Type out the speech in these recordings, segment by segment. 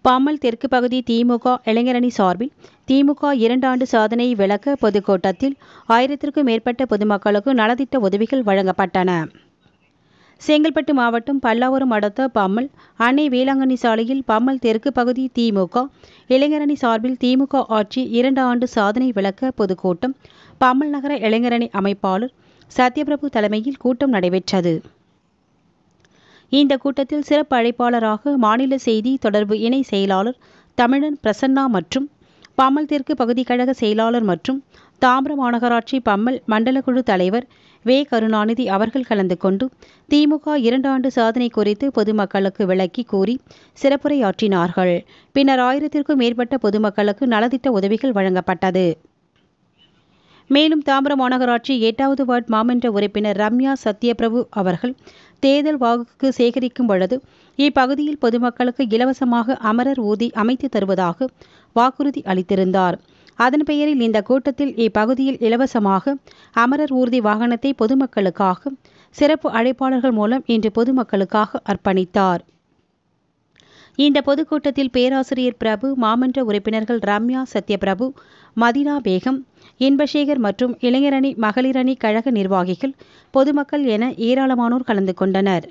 பாமல் தெற்கு பகுதி திமுக இளைஞரணி சார்பில் திமுக இரண்டாண்டு சாதனையை விளக்க பொதுக்கூட்டத்தில் ஆயிரத்திற்கும் மேற்பட்ட பொதுமக்களுக்கு நலத்திட்ட உதவிகள் வழங்கப்பட்டன செங்கல்பட்டு மாவட்டம் பல்லாவரம் அடுத்த பம்மல் அன்னை வேளாங்கண்ணி சாலையில் பம்மல் தெற்கு பகுதி திமுக இளைஞரணி சார்பில் திமுக ஆட்சி இரண்டு ஆண்டு சாதனை விளக்க பொதுக்கூட்டம் பம்மல் நகர இளைஞரணி அமைப்பாளர் சத்யபிரபு தலைமையில் கூட்டம் நடைபெற்றது இந்த கூட்டத்தில் சிறப்பு அழைப்பாளராக மாநில செய்தி தொடர்பு இணை செயலாளர் தமிழன் பிரசன்னா மற்றும் பம்மல் தெற்கு பகுதி கழக செயலாளர் மற்றும் தாம்பரம் மாநகராட்சி பம்மல் மண்டல குழு தலைவர் வே கருணாநிதி அவர்கள் கலந்து கொண்டு திமுக இரண்டு ஆண்டு சாதனை குறித்து பொதுமக்களுக்கு விளக்கி கூறி சிறப்புரையாற்றினார்கள் பின்னர் ஆயிரத்திற்கும் மேற்பட்ட பொதுமக்களுக்கு நலத்திட்ட உதவிகள் வழங்கப்பட்டது மேலும் தாம்பரம் மாநகராட்சி எட்டாவது வார்டு மாமன்ற உறுப்பினர் ரம்யா சத்யபிரபு அவர்கள் தேர்தல் வாக்கு சேகரிக்கும் பொழுது இப்பகுதியில் பொதுமக்களுக்கு இலவசமாக அமரர் ஊதி அமைத்து தருவதாக வாக்குறுதி அளித்திருந்தார் அதன் பெயரில் இந்த கூட்டத்தில் இப்பகுதியில் இலவசமாக அமரர் ஊர்தி வாகனத்தை பொதுமக்களுக்காக சிறப்பு அழைப்பாளர்கள் மூலம் இன்று பொதுமக்களுக்காக அர்ப்பணித்தார் இந்த பொதுக்கூட்டத்தில் பேராசிரியர் பிரபு மாமன்ற உறுப்பினர்கள் ரம்யா சத்யபிரபு மதினா பேகம் இன்பசேகர் மற்றும் இளைஞரணி மகளிரணி கழக நிர்வாகிகள் பொதுமக்கள் என ஏராளமானோர் கலந்து கொண்டனர்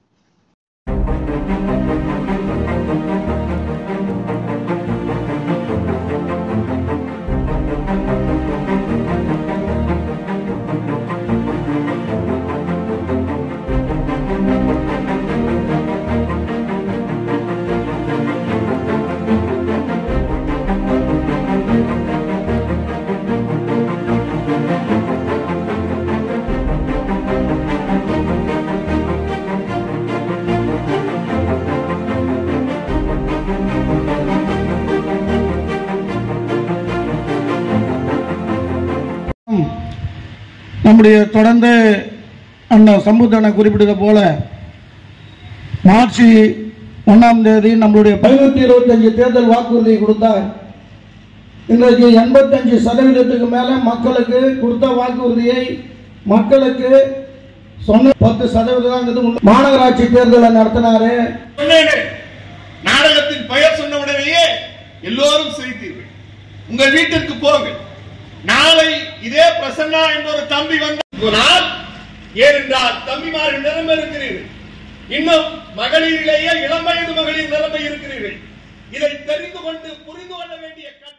நம்முடைய தொடர்ந்து அண்ணன் சம்புத்தனை குறிப்பிட்டது போல மார்ச் ஒன்றாம் தேதி நம்மளுடைய பதினூற்றி இருபத்தஞ்சு தேர்தல் வாக்குறுதி கொடுத்தார் இன்றைக்கு எண்பத்தஞ்சு சதவீதத்துக்கு மேலே மக்களுக்கு கொடுத்த வாக்குறுதியை மக்களுக்கு சொன்ன பத்து சதவீதம் தான் மாநகராட்சி தேர்தலை நடத்தினாரு சொன்னேனே நாடகத்தின் பெயர் சொன்ன உடனேயே எல்லோரும் சிரித்தீர்கள் உங்கள் வீட்டிற்கு போங்கள் நாளை இதே பிரசன்னா என்ற ஒரு தம்பி வந்தால் ஏனென்றால் தம்பிமார்கள் நிரம்ப இருக்கிறீர்கள் இன்னும் மகளிரிலேயே இளம் வயது மகளிர் நிரம்ப இருக்கிறீர்கள் இதை தெரிந்து கொண்டு புரிந்து கொள்ள வேண்டிய